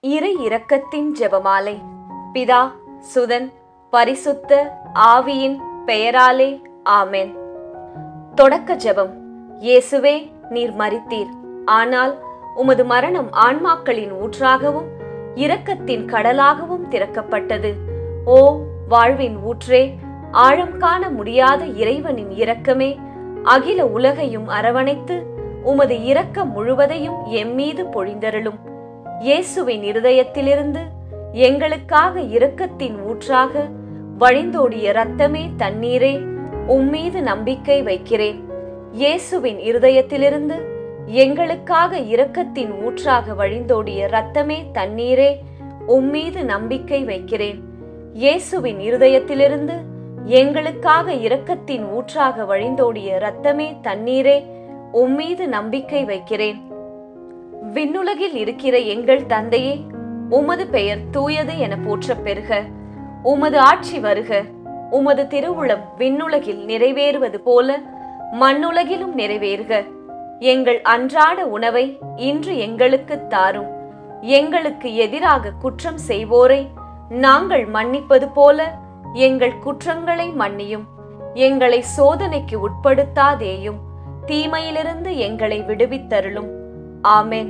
இறை இரக்கத்தின் ஜெபமாலை பிதா சுதன் பரிசுத்த ஆவியின் பெயராலே ஆமென் தொடக்க ஜெபம் இயேசுவே நீர் மரித்தீர் ஆனால் உமது மரணம் ஆன்மாக்களின் ஊற்றாகவும் இரக்கத்தின் கடலாகவும் திறக்கப்பட்டது ஓ வாழ்வின் ஊற்றே ஆழம் காண முடியாத இறைவனின் இரக்கமே அகில உலகையும் அரவணைத்து உமது இரக்கம் முழுவதையும் எம்மீது பொழிந்தருளும் இயேசுவின் இருதயத்திலிருந்து எங்களுக்காக இரக்கத்தின் ஊற்றாக வழிந்தோடிய இரத்தமே தண்ணீரே உம்மீது நம்பிக்கை வைக்கிறேன் இயேசுவின் இருதயத்திலிருந்து எங்களுக்காக இரக்கத்தின் ஊற்றாக வழிந்தோடிய இரத்தமே தண்ணீரே உம்மீது நம்பிக்கை வைக்கிறேன் இயேசுவின் இருதயத்திலிருந்து எங்களுக்காக இரக்கத்தின் ஊற்றாக வழிந்தோடிய இரத்தமே தண்ணீரே உம்மீது நம்பிக்கை வைக்கிறேன் விண்ணுலகில் இருக்கிற எங்கள் தந்தையே உமது பெயர் தூயது என போற்றப் பெறுக உமது ஆட்சி வருக உமது திருவுளம் விண்ணுலகில் நிறைவேறுவது போல மண்ணுலகிலும் நிறைவேறுக எங்கள் அன்றாட உணவை இன்று எங்களுக்குத் தாரும் எங்களுக்கு எதிராக குற்றம் செய்வோரை நாங்கள் மன்னிப்பது போல எங்கள் குற்றங்களை மன்னியும் எங்களை சோதனைக்கு உட்படுத்தாதேயும் தீமையிலிருந்து எங்களை விடுவித்தருளும் ஆமென்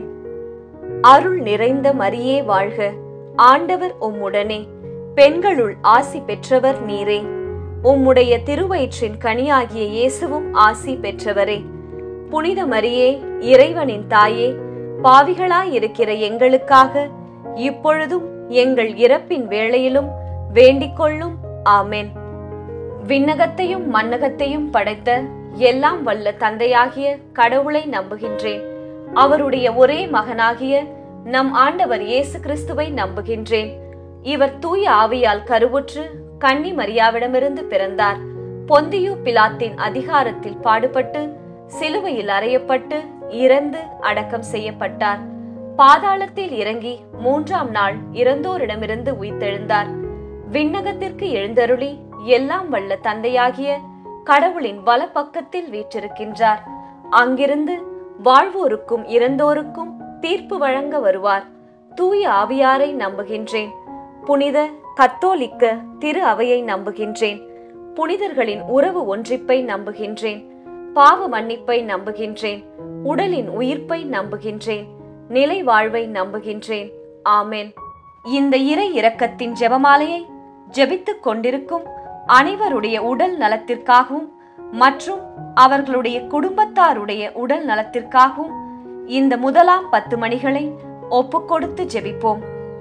அருள் நிறைந்த மரியே வாழ்க ஆண்டவர் உம்முடனே பெண்களுள் ஆசி பெற்றவர் நீரே உம்முடைய திருவயிற்றின் கனியாகிய இயேசுவும் ஆசி பெற்றவரே புனித மரியே இறைவனின் தாயே பாவிகளாயிருக்கிற எங்களுக்காக இப்பொழுதும் எங்கள் இறப்பின் வேளையிலும் வேண்டிக் கொள்ளும் ஆமென் விண்ணகத்தையும் மன்னகத்தையும் படைத்த எல்லாம் வல்ல தந்தையாகிய கடவுளை நம்புகின்றேன் அவருடைய ஒரே மகனாகிய நம் ஆண்டவர் இயேசு கிறிஸ்துவை நம்புகின்றேன் இவர் தூய ஆவியால் கருவுற்று கன்னி மரியாவிடமிருந்து பிறந்தார் பொந்தியு பிலாத்தின் அதிகாரத்தில் பாடுபட்டு சிலுவையில் அறையப்பட்டு இறந்து அடக்கம் செய்யப்பட்டார் பாதாளத்தில் இறங்கி மூன்றாம் நாள் இறந்தோரிடமிருந்து உயிர்த்தெழுந்தார் விண்ணகத்திற்கு எழுந்தருளி எல்லாம் வல்ல தந்தையாகிய கடவுளின் வலப்பக்கத்தில் வீற்றிருக்கின்றார் அங்கிருந்து வாழ்வோருக்கும் இறந்தோருக்கும் தீர்ப்பு வழங்க வருவார் தூய ஆவியாரை நம்புகின்றேன் புனித கத்தோலிக்க திரு அவையை நம்புகின்றேன் புனிதர்களின் உறவு ஒன்றிப்பை நம்புகின்றேன் பாவ மன்னிப்பை நம்புகின்றேன் உடலின் உயிர்ப்பை நம்புகின்றேன் நிலை வாழ்வை நம்புகின்றேன் ஆமென் இந்த இறை இரக்கத்தின் ஜெபமாலையை ஜெபித்துக் கொண்டிருக்கும் அனைவருடைய உடல் நலத்திற்காகவும் மற்றும் அவர்களுடைய குடும்பத்தாருடைய உடல் நலத்திற்காகவும் இந்த முதலாம் பத்து மணிகளை ஒப்புக்கொடுத்து ஜெபிப்போம்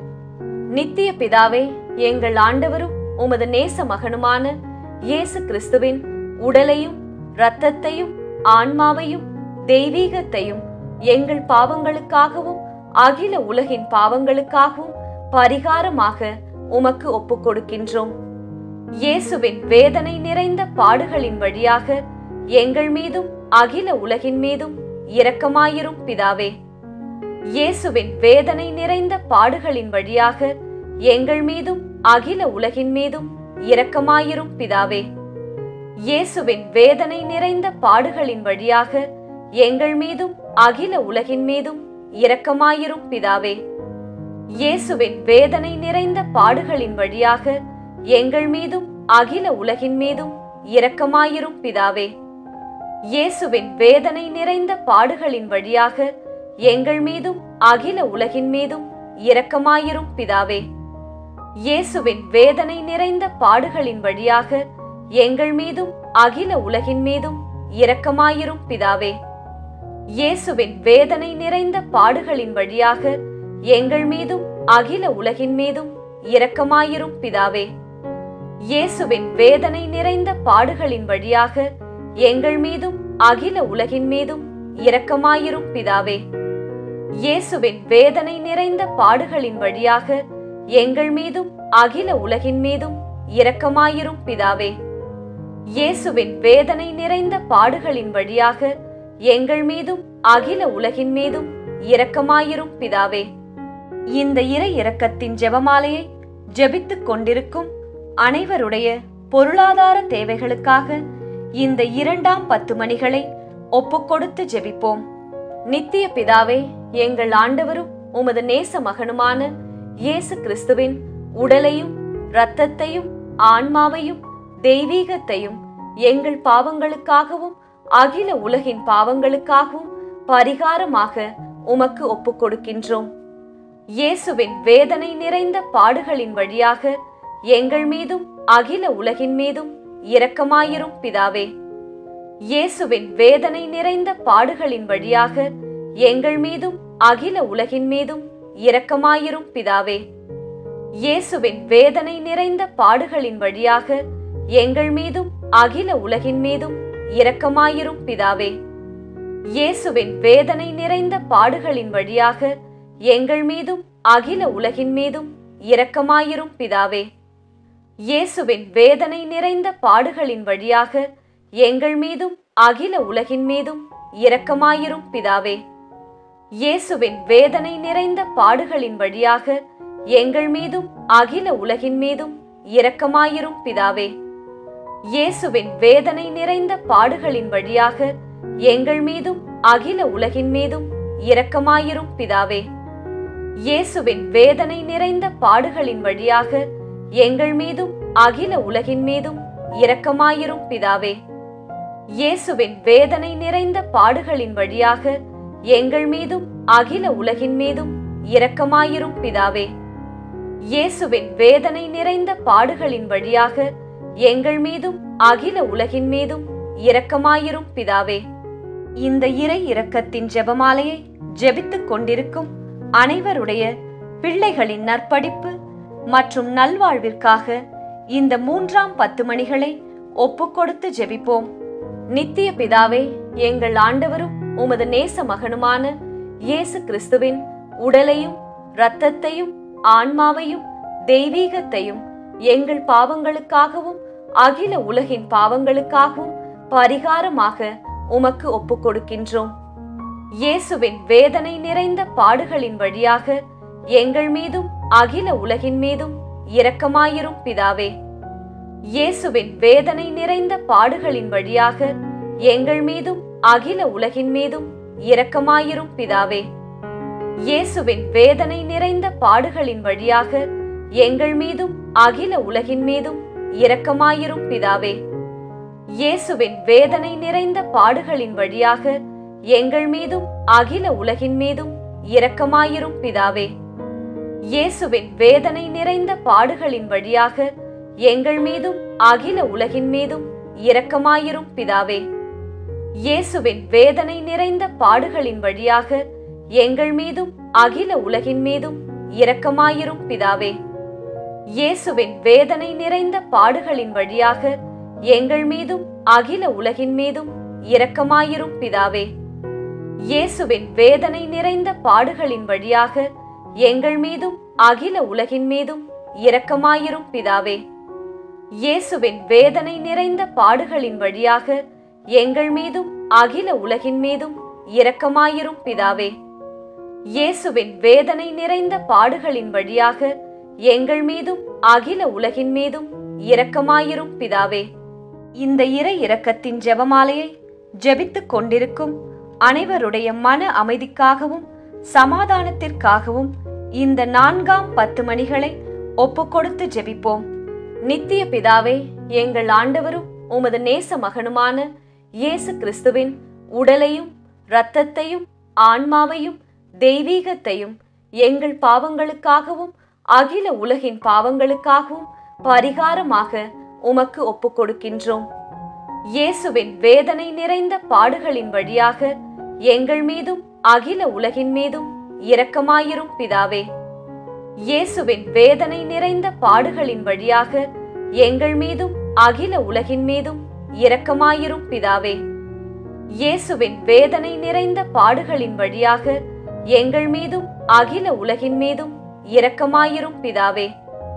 நித்திய பிதாவே எங்கள் ஆண்டவரும் உமது நேச மகனுமான இயேசு கிறிஸ்துவின் உடலையும் இரத்தத்தையும் ஆன்மாவையும் தெய்வீகத்தையும் எங்கள் பாவங்களுக்காகவும் அகில உலகின் பாவங்களுக்காகவும் பரிகாரமாக உமக்கு ஒப்புக் கொடுக்கின்றோம் இயேசுவின் வேதனை நிறைந்த பாடுகளின் வழியாக எங்கள் மீதும் அகில உலகின் மீதும் இரக்கமாயிரும் பிதாவே இயேசுவின் வேதனை நிறைந்த பாடுகளின் வழியாக எங்கள் மீதும் அகில உலகின் மீதும் இரக்கமாயிரும் பிதாவே இயேசுவின் வேதனை நிறைந்த பாடுகளின் வழியாக எங்கள் மீதும் அகில உலகின் மீதும் இரக்கமாயிரும் பிதாவே இயேசுவின் வேதனை நிறைந்த பாடுகளின் வழியாக எங்கள் மீதும் அகில உலகின் மீதும் இரக்கமாயிரும் பிதாவே இயேசுவின் வேதனை நிறைந்த பாடுகளின் வழியாக எங்கள் மீதும் அகில உலகின் மீதும் இரக்கமாயிரும் பிதாவே இயேசுவின் வேதனை நிறைந்த பாடுகளின் வழியாக எங்கள் மீதும் அகில உலகின் மீதும் இரக்கமாயிரும் பிதாவே இயேசுவின் வேதனை நிறைந்த பாடுகளின் வழியாக எங்கள் மீதும் அகில உலகின் மீதும் இரக்கமாயிரும் பிதாவே இயேசுவின் வேதனை நிறைந்த பாடுகளின் வழியாக எங்கள் மீதும் அகில உலகின் மீதும் இரக்கமாயிரும் பிதாவே இயேசுவின் வேதனை நிறைந்த பாடுகளின் வழியாக எங்கள் மீதும் அகில உலகின் மீதும் இரக்கமாயிரும் பிதாவே இயேசுவின் வேதனை நிறைந்த பாடுகளின் வழியாக எங்கள் மீதும் அகில உலகின் மீதும் இரக்கமாயிரும் பிதாவே இந்த இறை இரக்கத்தின் ஜெபமாலையை ஜெபித்துக் கொண்டிருக்கும் அனைவருடைய பொருளாதார தேவைகளுக்காக இந்த இரண்டாம் பத்து மணிகளை ஒப்புக்கொடுத்து ஜெபிப்போம் நித்திய பிதாவே எங்கள் ஆண்டவரும் உமது நேச மகனுமான இயேசு கிறிஸ்துவின் உடலையும் இரத்தத்தையும் ஆன்மாவையும் தெய்வீகத்தையும் எங்கள் பாவங்களுக்காகவும் அகில உலகின் பாவங்களுக்காகவும் பரிகாரமாக உமக்கு ஒப்புக் கொடுக்கின்றோம் இயேசுவின் வேதனை நிறைந்த பாடுகளின் வழியாக எங்கள் மீதும் அகில உலகின் மீதும் இரக்கமாயிரும் பிதாவே இயேசுவின் வேதனை நிறைந்த பாடுகளின் வழியாக எங்கள் மீதும் அகில உலகின் மீதும் இரக்கமாயிரும் பிதாவே இயேசுவின் வேதனை நிறைந்த பாடுகளின் வழியாக எங்கள் மீதும் அகில உலகின் மீதும் இரக்கமாயிரும் பிதாவே இயேசுவின் வேதனை நிறைந்த பாடுகளின் வழியாக எங்கள் மீதும் அகில உலகின் மீதும் இரக்கமாயிரும் பிதாவே இயேசுவின் வேதனை நிறைந்த பாடுகளின் வழியாக எங்கள் மீதும் அகில உலகின் மீதும் இரக்கமாயிரும் பிதாவே இயேசுவின் வேதனை நிறைந்த பாடுகளின் வழியாக எங்கள் மீதும் அகில உலகின் மீதும் இரக்கமாயிரும் பிதாவே இயேசுவின் வேதனை நிறைந்த பாடுகளின் வழியாக எங்கள் மீதும் அகில உலகின் மீதும் இரக்கமாயிரும் பிதாவே இயேசுவின் வேதனை நிறைந்த பாடுகளின் வழியாக எங்கள் மீதும் அகில உலகின் மீதும் இரக்கமாயிரும் பிதாவே இயேசுவின் வேதனை நிறைந்த பாடுகளின் வழியாக எங்கள் மீதும் அகில உலகின் மீதும் இரக்கமாயிரும் பிதாவே இயேசுவின் வேதனை நிறைந்த பாடுகளின் வழியாக எங்கள் மீதும் அகில உலகின் மீதும் இரக்கமாயிரும் பிதாவே இந்த இறை இரக்கத்தின் ஜெபமாலையை ஜெபித்துக் கொண்டிருக்கும் அனைவருடைய பிள்ளைகளின் நற்படிப்பு மற்றும் நல்வாழ்விற்காக இந்த மூன்றாம் பத்து மணிகளை ஒப்புக்கொடுத்து ஜெபிப்போம் நித்திய பிதாவே எங்கள் ஆண்டவரும் உமது நேச மகனுமான இயேசு கிறிஸ்துவின் உடலையும் இரத்தத்தையும் ஆன்மாவையும் தெய்வீகத்தையும் எங்கள் பாவங்களுக்காகவும் அகில உலகின் பாவங்களுக்காகவும் பரிகாரமாக உமக்கு ஒப்புக் கொடுக்கின்றோம் இயேசுவின் வேதனை நிறைந்த பாடுகளின் வழியாக எங்கள் மீதும் அகில உலகின் மீதும் இரக்கமாயிரும் பிதாவே இயேசுவின் வேதனை நிறைந்த பாடுகளின் வழியாக எங்கள் மீதும் அகில உலகின் மீதும் இரக்கமாயிரும் பிதாவே இயேசுவின் வேதனை நிறைந்த பாடுகளின் வழியாக எங்கள் மீதும் அகில உலகின் மீதும் இரக்கமாயிரும் பிதாவே இயேசுவின் வேதனை நிறைந்த பாடுகளின் வழியாக எங்கள் மீதும் அகில உலகின் மீதும் இரக்கமாயிரும் பிதாவே இயேசுவின் வேதனை நிறைந்த பாடுகளின் வழியாக எங்கள் மீதும் அகில உலகின் மீதும் இரக்கமாயிரும் பிதாவே இயேசுவின் வேதனை நிறைந்த பாடுகளின் வழியாக எங்கள் மீதும் அகில உலகின் மீதும் இரக்கமாயிரும் பிதாவே இயேசுவின் வேதனை நிறைந்த பாடுகளின் வழியாக எங்கள் மீதும் அகில உலகின் மீதும் இரக்கமாயிரும் பிதாவே இயேசுவின் வேதனை நிறைந்த பாடுகளின் வழியாக எங்கள் மீதும் அகில உலகின் மீதும் இரக்கமாயிரும் பிதாவே இயேசுவின் வேதனை நிறைந்த பாடுகளின் வழியாக எங்கள் மீதும் அகில உலகின் மீதும் இரக்கமாயிரும் பிதாவே இயேசுவின் வேதனை நிறைந்த பாடுகளின் வழியாக எங்கள் மீதும் அகில உலகின் மீதும் இரக்கமாயிரும் பிதாவே இந்த இறை இரக்கத்தின் ஜெபமாலையை ஜெபித்துக் கொண்டிருக்கும் அனைவருடைய மன அமைதிக்காகவும் சமாதானத்திற்காகவும் இந்த நான்காம் பத்து மணிகளை ஒப்புக்கொடுத்து ஜெபிப்போம் நித்திய பிதாவே எங்கள் ஆண்டவரும் உமது நேச மகனுமான இயேசு கிறிஸ்துவின் உடலையும் இரத்தத்தையும் ஆன்மாவையும் தெய்வீகத்தையும் எங்கள் பாவங்களுக்காகவும் அகில உலகின் பாவங்களுக்காகவும் பரிகாரமாக உமக்கு ஒப்புக் கொடுக்கின்றோம் இயேசுவின் வேதனை நிறைந்த பாடுகளின் வழியாக எங்கள் மீதும் அகில உலகின் மீதும் இரக்கமாயிரும் பிதாவே இயேசுவின் வேதனை நிறைந்த பாடுகளின் வழியாக எங்கள் மீதும் அகில உலகின் மீதும் இரக்கமாயிரும் பிதாவே இயேசுவின் வேதனை நிறைந்த பாடுகளின் வழியாக எங்கள் மீதும் அகில உலகின் மீதும் இரக்கமாயிரும் பிதாவே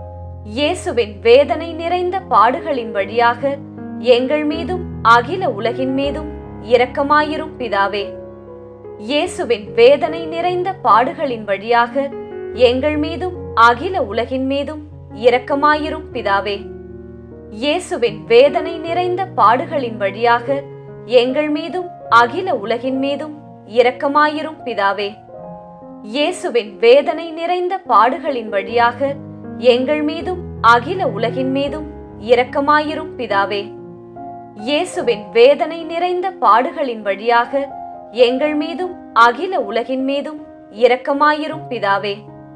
இயேசுவின் வேதனை நிறைந்த பாடுகளின் வழியாக எங்கள் மீதும் அகில உலகின் மீதும் இரக்கமாயிரும் பிதாவே இயேசுவின் வேதனை நிறைந்த பாடுகளின் வழியாக எங்கள் மீதும் அகில உலகின் மீதும் இரக்கமாயிரும் பிதாவே இயேசுவின் வேதனை நிறைந்த பாடுகளின் வழியாக எங்கள் மீதும் அகில உலகின் மீதும் இரக்கமாயிரும் பிதாவே இயேசுவின் வேதனை நிறைந்த பாடுகளின் வழியாக எங்கள் மீதும் அகில உலகின் மீதும் இரக்கமாயிரும் பிதாவே இயேசுவின் வேதனை நிறைந்த பாடுகளின் வழியாக எங்கள் மீதும் அகில உலகின் மீதும் இரக்கமாயிரும் பிதாவே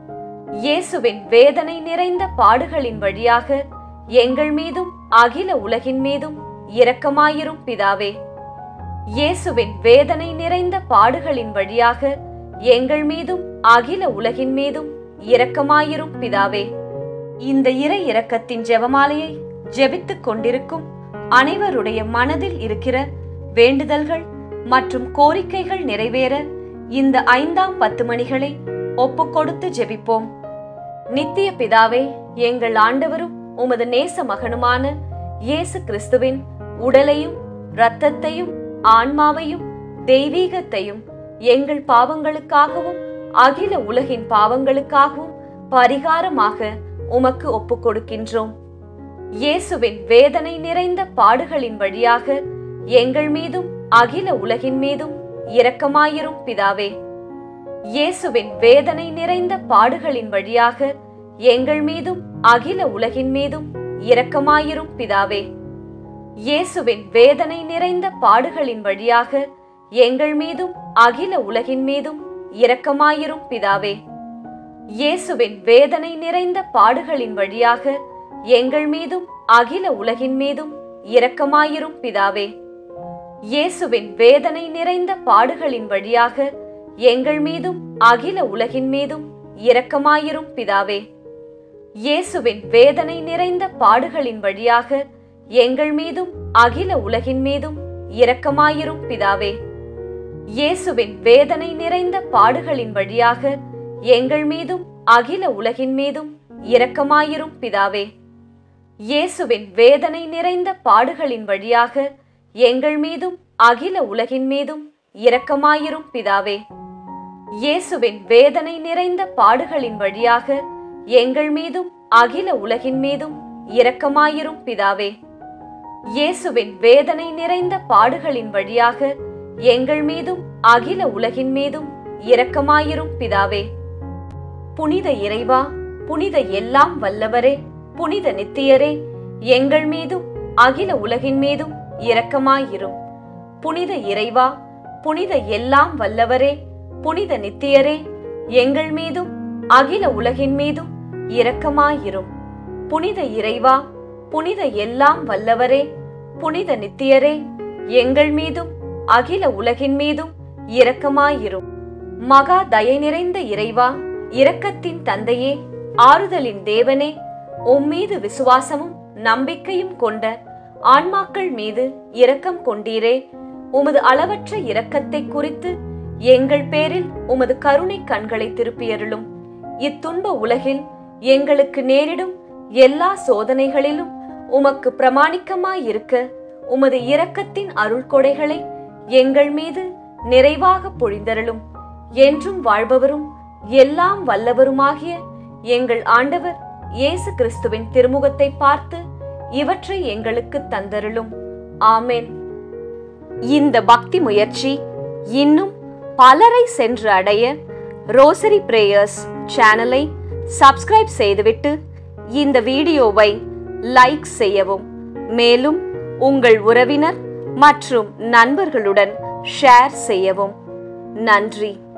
இயேசுவின் வேதனை நிறைந்த பாடுகளின் வழியாக எங்கள் மீதும் அகில உலகின் மீதும் இரக்கமாயிரும் பிதாவே இயேசுவின் வேதனை நிறைந்த பாடுகளின் வழியாக எங்கள் மீதும் அகில உலகின் மீதும் இரக்கமாயிரும் பிதாவே இந்த இறை இரக்கத்தின் ஜெபமாலையை ஜெபித்துக் கொண்டிருக்கும் அனைவருடைய மனதில் இருக்கிற வேண்டுதல்கள் மற்றும் கோரிக்கைகள் நிறைவேற இந்த ஐந்தாம் பத்து மணிகளை ஒப்புக்கொடுத்து ஜெபிப்போம் நித்திய பிதாவே எங்கள் ஆண்டவரும் உமது நேச மகனுமான இயேசு கிறிஸ்துவின் உடலையும் இரத்தத்தையும் ஆன்மாவையும் தெய்வீகத்தையும் எங்கள் பாவங்களுக்காகவும் அகில உலகின் பாவங்களுக்காகவும் பரிகாரமாக உமக்கு ஒப்புக் கொடுக்கின்றோம் இயேசுவின் வேதனை நிறைந்த பாடுகளின் வழியாக எங்கள் மீதும் அகில உலகின் மீதும் இரக்கமாயிரும் பிதாவே இயேசுவின் வேதனை நிறைந்த பாடுகளின் வழியாக எங்கள் மீதும் அகில உலகின் மீதும் இரக்கமாயிரும் பிதாவே இயேசுவின் வேதனை நிறைந்த பாடுகளின் வழியாக எங்கள் மீதும் அகில உலகின் மீதும் இரக்கமாயிரும் பிதாவே இயேசுவின் வேதனை நிறைந்த பாடுகளின் வழியாக எங்கள் மீதும் அகில உலகின் மீதும் இரக்கமாயிரும் பிதாவே இயேசுவின் வேதனை நிறைந்த பாடுகளின் வழியாக எங்கள் மீதும் அகில உலகின் மீதும் இரக்கமாயிரும் பிதாவே இயேசுவின் வேதனை நிறைந்த பாடுகளின் வழியாக எங்கள் மீதும் அகில உலகின் மீதும் இரக்கமாயிரும் பிதாவே இயேசுவின் வேதனை நிறைந்த பாடுகளின் வழியாக எங்கள் மீதும் அகில உலகின் மீதும் இரக்கமாயிரும் பிதாவே இயேசுவின் வேதனை நிறைந்த பாடுகளின் வழியாக எங்கள் மீதும் அகில உலகின் மீதும் இரக்கமாயிரும் பிதாவே இயேசுவின் வேதனை நிறைந்த பாடுகளின் வழியாக எங்கள் மீதும் அகில உலகின் மீதும் இரக்கமாயிரும் பிதாவே இயேசுவின் வேதனை நிறைந்த பாடுகளின் வழியாக எங்கள் மீதும் அகில உலகின் மீதும் இரக்கமாயிரும் பிதாவே புனித இறைவா புனித எல்லாம் வல்லவரே புனித நித்தியரே எங்கள் மீதும் அகில உலகின் மீதும் இரக்கமாயிரும் புனித இறைவா புனித எல்லாம் வல்லவரே புனித நித்தியரே எங்கள் மீதும் அகில உலகின் மீதும் இரக்கமாயிரும் புனித இறைவா புனித எல்லாம் வல்லவரே புனித நித்தியரே எங்கள் மீதும் அகில உலகின் மீதும் இரக்கமாயிரும் மகா தயை நிறைந்த இறைவா இரக்கத்தின் தந்தையே ஆறுதலின் தேவனே உம்மீது விசுவாசமும் நம்பிக்கையும் கொண்ட ஆன்மாக்கள் மீது இரக்கம் கொண்டீரே உமது அளவற்ற இரக்கத்தை குறித்து எங்கள் பேரில் உமது கருணை கண்களை திருப்பியருளும் இத்துன்ப உலகில் எங்களுக்கு நேரிடும் எல்லா சோதனைகளிலும் உமக்கு பிரமாணிக்கமாயிருக்க உமது இரக்கத்தின் அருள் கொடைகளை எங்கள் மீது நிறைவாக பொழிந்தருளும் என்றும் வாழ்பவரும் எல்லாம் வல்லவருமாகிய எங்கள் ஆண்டவர் இயேசு கிறிஸ்துவின் திருமுகத்தை பார்த்து இவற்றை எங்களுக்கு தந்தருளும் ஆமென் இந்த பக்தி முயற்சி இன்னும் பலரை சென்று அடைய ரோசரி பிரேயர்ஸ் சேனலை சப்ஸ்கிரைப் செய்துவிட்டு இந்த வீடியோவை லைக் செய்யவும் மேலும் உங்கள் உறவினர் மற்றும் நண்பர்களுடன் ஷேர் செய்யவும் நன்றி